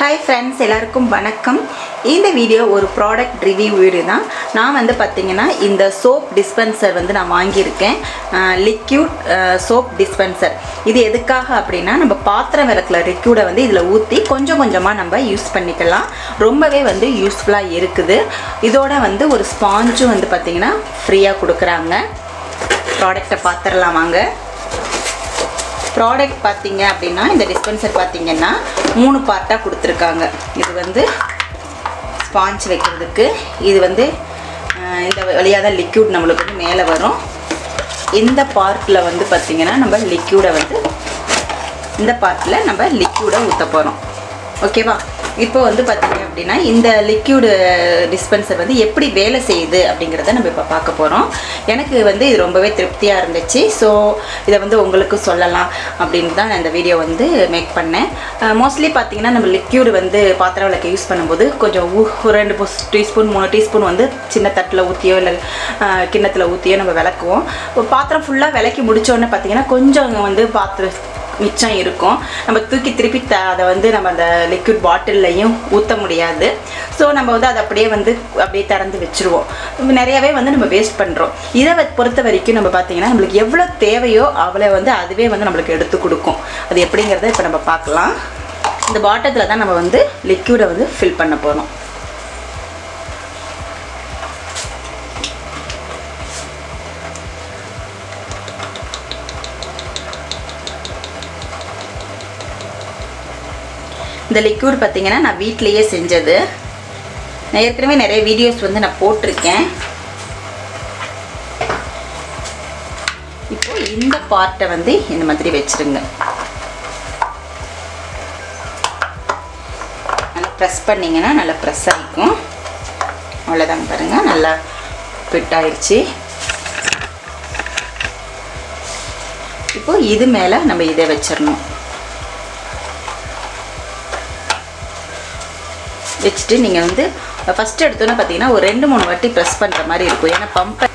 hi friends எல்லாருக்கும் வணக்கம் இந்த வீடியோ ஒரு ப்ராடக்ட் ரிவ்யூ வீடியோ தான் நான் வந்து பார்த்தீங்கன்னா இந்த சோப் டிஸ்பென்சர் வந்து நான் வாங்கியிருக்கேன் லிக்யூட் சோப் டிஸ்பென்சர் இது எதுக்காக அப்படின்னா நம்ம பாத்திரம் விளக்குல லிக்யூடை வந்து இதில் ஊற்றி கொஞ்சம் கொஞ்சமாக நம்ம யூஸ் பண்ணிக்கலாம் ரொம்பவே வந்து யூஸ்ஃபுல்லாக இருக்குது இதோட வந்து ஒரு ஸ்பாஞ்சும் வந்து பார்த்திங்கன்னா ஃப்ரீயாக கொடுக்குறாங்க ப்ராடக்டை பார்த்துடலாம் வாங்க ப்ராடக்ட் பார்த்தீங்க அப்படின்னா இந்த டிஸ்பென்சர் பார்த்தீங்கன்னா மூணு பார்ட்டாக கொடுத்துருக்காங்க இது வந்து ஸ்பாஞ்ச் வைக்கிறதுக்கு இது வந்து அஹ், இந்த வழியாக தான் லிக்யூட் நம்மளுக்கு வந்து மேலே வரும் இந்த பார்ட்டில் வந்து பார்த்திங்கன்னா நம்ம லிக்யூடை வந்து இந்த பார்ட்டில் நம்ம லிக்யூடை ஊற்ற போகிறோம் ஓகேவா இப்போ வந்து பார்த்தீங்க அப்படின்னா இந்த லிக்யூடு டிஸ்பென்சர் வந்து எப்படி வேலை செய்யுது அப்படிங்கிறத நம்ம இப்போ பார்க்க போகிறோம் எனக்கு வந்து இது ரொம்பவே திருப்தியாக இருந்துச்சு ஸோ இதை வந்து உங்களுக்கு சொல்லலாம் அப்படின்னு தான் நான் இந்த வீடியோ வந்து மேக் பண்ணேன் மோஸ்ட்லி பார்த்தீங்கன்னா நம்ம லிக்யூடு வந்து பாத்திரம் விளக்க யூஸ் பண்ணும்போது கொஞ்சம் ஊ ஒரு ரெண்டு டீஸ்பூன் மூணு டீஸ்பூன் வந்து சின்ன தட்டில் ஊற்றியோ இல்லை கிண்ணத்தில் ஊற்றியோ நம்ம விளக்குவோம் ஒரு பாத்திரம் ஃபுல்லாக விளக்கி முடிச்சோடனே பார்த்தீங்கன்னா கொஞ்சம் வந்து பாத்திரம் மிச்சம் இருக்கும் நம்ம தூக்கி திருப்பி த அதை வந்து நம்ம அந்த லிக்விட் பாட்டில்லையும் ஊற்ற முடியாது ஸோ நம்ம வந்து அதை அப்படியே வந்து அப்படியே திறந்து வச்சுருவோம் நம்ம நிறையவே வந்து நம்ம வேஸ்ட் பண்ணுறோம் இதை வ- பொறுத்த வரைக்கும் நம்ம பார்த்தீங்கன்னா நம்மளுக்கு எவ்வளோ தேவையோ அவ்வளோ வந்து அதுவே வந்து நம்மளுக்கு எடுத்து கொடுக்கும் அது எப்படிங்கிறத இப்போ நம்ம பார்க்கலாம் இந்த பாட்டத்தில் தான் நம்ம வந்து லிக்யூடை வந்து ஃபில் பண்ண போகிறோம் இந்த லிக்யூட் பார்த்தீங்கன்னா நான் வீட்டிலேயே செஞ்சது நான் ஏற்கனவே நிறைய வீடியோஸ் வந்து நான் போட்டிருக்கேன் இப்போ இந்த பார்ட்டை வந்து இந்த மாதிரி வச்சிருங்க நல்லா ப்ரெஸ் பண்ணிங்கன்னா நல்லா ப்ரெஸ் ஆகிக்கும் அவ்வளோதாங்க பாருங்கள் நல்லா ஃபிட் ஆயிடுச்சு இப்போ இது மேலே நம்ம இதை வச்சிடணும் வச்சுட்டு நீங்கள் வந்து ஃபஸ்ட்டு எடுத்தோன்னே பார்த்தீங்கன்னா ஒரு ரெண்டு மூணு வாட்டி ப்ரெஸ் பண்ணுற மாதிரி இருக்கும் ஏன்னா பம்பை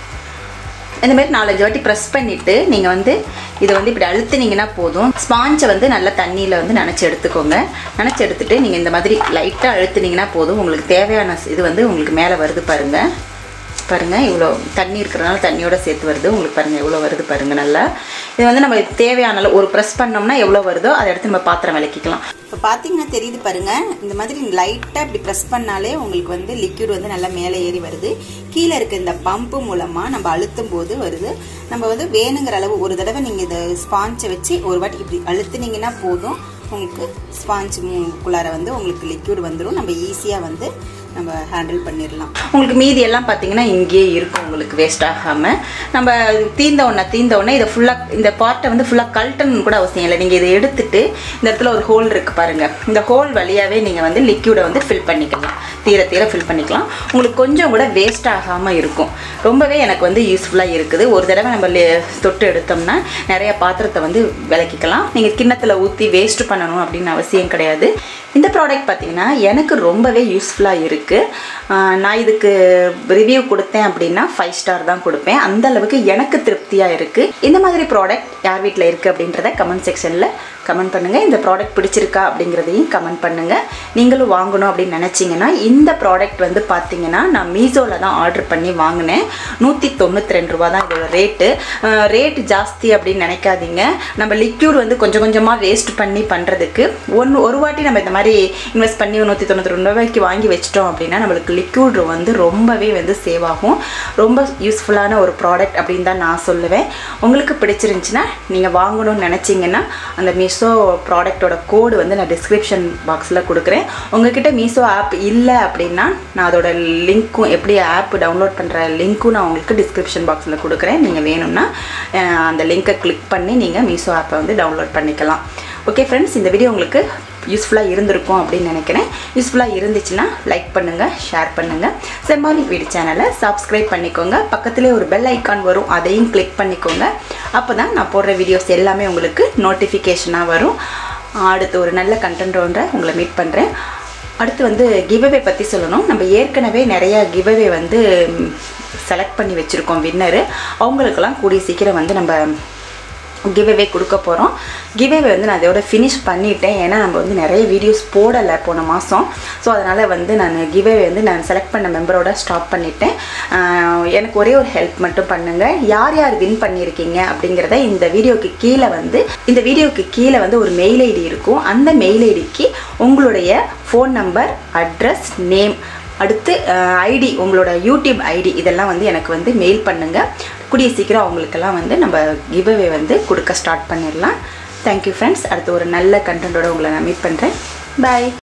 இந்த மாதிரி நாலஞ்சு வாட்டி ப்ரெஸ் பண்ணிவிட்டு நீங்கள் வந்து இதை வந்து இப்படி அழுத்துனீங்கன்னா போதும் ஸ்பாஞ்சை வந்து நல்லா தண்ணியில் வந்து நனைச்சி எடுத்துக்கோங்க நனைச்சி எடுத்துட்டு நீங்கள் இந்த மாதிரி லைட்டாக அழுத்துனீங்கன்னா போதும் உங்களுக்கு தேவையான இது வந்து உங்களுக்கு மேலே வருது பாருங்கள் பாருங்கள் இவ்வளோ தண்ணி இருக்கிறனால தண்ணியோட சேர்த்து வருது உங்களுக்கு பாருங்கள் எவ்வளோ வருது பாருங்கள் நல்லா இது வந்து நம்ம தேவையான அளவு ஒரு ப்ரெஸ் பண்ணோம்னா எவ்வளோ வருதோ அதை எடுத்து நம்ம பாத்திரம் விளக்கிக்கலாம் இப்போ பார்த்தீங்கன்னா தெரியுது பாருங்க இந்த மாதிரி லைட்டாக இப்படி ப்ரெஸ் பண்ணாலே உங்களுக்கு வந்து லிக்விட் வந்து நல்லா மேலே ஏறி வருது கீழே இருக்க இந்த பம்பு மூலமாக நம்ம அழுத்தும் போது வருது நம்ம வந்து வேணுங்கிற அளவு ஒரு தடவை நீங்கள் இதை ஸ்பாஞ்சை வச்சு ஒரு வாட்டி இப்படி அழுத்துனீங்கன்னா போதும் உங்களுக்கு ஸ்பாஞ்ச் குள்ளார வந்து உங்களுக்கு லிக்விட் வந்துடும் நம்ம ஈஸியாக வந்து நம்ம ஹேண்டில் பண்ணிடலாம் உங்களுக்கு மீதி எல்லாம் பார்த்தீங்கன்னா இங்கேயே இருக்கும் உங்களுக்கு வேஸ்ட் ஆகாமல் நம்ம தீந்த உடனே தீந்த உடனே இதை ஃபுல்லாக இந்த பார்ட்டை வந்து ஃபுல்லாக கழட்டணும்னு கூட அவசியம் இல்லை நீங்கள் இதை எடுத்துட்டு இந்த இடத்துல ஒரு ஹோல் இருக்குது பாருங்கள் இந்த ஹோல் வழியாகவே நீங்கள் வந்து லிக்யூடை வந்து ஃபில் பண்ணிக்கலாம் தீர தீர ஃபில் பண்ணிக்கலாம் உங்களுக்கு கொஞ்சம் கூட வேஸ்ட் ஆகாமல் இருக்கும் ரொம்பவே எனக்கு வந்து யூஸ்ஃபுல்லாக இருக்குது ஒரு தடவை நம்ம லே- தொட்டு எடுத்தோம்னா நிறைய பாத்திரத்தை வந்து விளக்கிக்கலாம் நீங்கள் கிண்ணத்தில் ஊற்றி வேஸ்ட் பண்ணணும் அப்படின்னு அவசியம் கிடையாது இந்த ப்ராடக்ட் பார்த்தீங்கன்னா எனக்கு ரொம்பவே யூஸ்ஃபுல்லாக இருக்குது நான் இதுக்கு ரிவ்யூ கொடுத்தேன் அப்படின்னா ஃபைவ் ஸ்டார் தான் கொடுப்பேன் அந்த அளவுக்கு எனக்கு திருப்தியாக இருக்குது இந்த மாதிரி ப்ராடக்ட் யார் வீட்டில் இருக்குது அப்படின்றத கமெண்ட் செக்ஷனில் கமெண்ட் பண்ணுங்கள் இந்த ப்ராடக்ட் பிடிச்சிருக்கா அப்படிங்கிறதையும் கமெண்ட் பண்ணுங்கள் நீங்களும் வாங்கணும் அப்படின்னு நினச்சிங்கன்னா இந்த ப்ராடக்ட் வந்து பார்த்தீங்கன்னா நான் மீஷோவில் தான் ஆர்டர் பண்ணி வாங்கினேன் நூற்றி தொண்ணூற்றி ரெண்டு ரூபா தான் இதோட ரேட்டு ரேட்டு ஜாஸ்தி அப்படின்னு நினைக்காதீங்க நம்ம லிக்யூட் வந்து கொஞ்சம் கொஞ்சமாக வேஸ்ட் பண்ணி பண்ணுறதுக்கு ஒன்று ஒரு வாட்டி நம்ம இந்த மாதிரி இன்வெஸ்ட் பண்ணி நூற்றி தொண்ணூற்றி ரெண்டு ரூபாய்க்கு வாங்கி வச்சிட்டோம் அப்படின்னா நம்மளுக்கு லிக்யூட் வந்து ரொம்பவே வந்து சேவ் ஆகும் ரொம்ப யூஸ்ஃபுல்லான ஒரு ப்ராடக்ட் அப்படின்னு தான் நான் சொல்லுவேன் உங்களுக்கு பிடிச்சிருந்துச்சுன்னா நீங்கள் வாங்கணும்னு நினச்சிங்கன்னா அந்த மீஷோ ப்ராடக்ட்டோட கோடு வந்து நான் டிஸ்கிரிப்ஷன் பாக்ஸில் கொடுக்குறேன் உங்ககிட்ட மீஷோ ஆப் இல்லை அப்படின்னா நான் அதோட லிங்க்கும் எப்படி ஆப் டவுன்லோட் பண்ணுற லிங்க்கும் நான் உங்களுக்கு டிஸ்கிரிப்ஷன் பாக்ஸில் கொடுக்குறேன் நீங்கள் வேணும்னா அஹ், அந்த லிங்கை கிளிக் பண்ணி நீங்கள் மீஷோ ஆப்பை வந்து டவுன்லோட் பண்ணிக்கலாம் ஓகே ஃப்ரெண்ட்ஸ் இந்த வீடியோ உங்களுக்கு யூஸ்ஃபுல்லாக இருந்திருக்கும் அப்படின்னு நினைக்கிறேன் யூஸ்ஃபுல்லாக இருந்துச்சுன்னா லைக் பண்ணுங்கள் ஷேர் பண்ணுங்கள் செம்பாலி வீடு சேனலை சப்ஸ்கிரைப் பண்ணிக்கோங்க பக்கத்துலேயே ஒரு பெல் ஐக்கான் வரும் அதையும் கிளிக் பண்ணிக்கோங்க அப்போ தான் நான் போடுற வீடியோஸ் எல்லாமே உங்களுக்கு நோட்டிஃபிகேஷனாக வரும் அடுத்து ஒரு நல்ல கண்டென்ட்டோன்ற உங்களை மீட் பண்ணுறேன் அடுத்து வந்து கிவ்அவே பற்றி சொல்லணும் நம்ம ஏற்கனவே நிறைய கிவ்அவே வந்து செலக்ட் பண்ணி வச்சுருக்கோம் வின்னரு அவங்களுக்கெல்லாம் கூடிய சீக்கிரம் வந்து நம்ம கிவ்அவே கொடுக்க போகிறோம் கிவ்அவே வந்து நான் அதோட ஃபினிஷ் பண்ணிட்டேன் ஏன்னா நம்ம வந்து நிறைய வீடியோஸ் போடலை போன மாதம் ஸோ அதனால் வந்து நான் கிவ்அவே வந்து நான் செலக்ட் பண்ண மெம்பரோட ஸ்டாப் பண்ணிட்டேன் ஆஹ் எனக்கு ஒரே ஒரு ஹெல்ப் மட்டும் பண்ணுங்கள் யார் யார் வின் பண்ணியிருக்கீங்க அப்படிங்கிறத இந்த வீடியோக்கு கீழே வந்து இந்த வீடியோக்கு கீழே வந்து ஒரு மெயில் ஐடி இருக்கும் அந்த மெயில் ஐடிக்கு உங்களுடைய ஃபோன் நம்பர் அட்ரஸ் நேம் அடுத்து ஐடி உங்களோட யூடியூப் ஐடி இதெல்லாம் வந்து எனக்கு வந்து மெயில் பண்ணுங்கள் கூடிய சீக்கிரம் அவங்களுக்கெல்லாம் வந்து நம்ம கிவ்அவே வந்து கொடுக்க ஸ்டார்ட் பண்ணிடலாம் தேங்க்யூ ஃப்ரெண்ட்ஸ் அடுத்து ஒரு நல்ல கண்டென்ட்டோட உங்களை நான் மீட் பண்ணுறேன் பாய்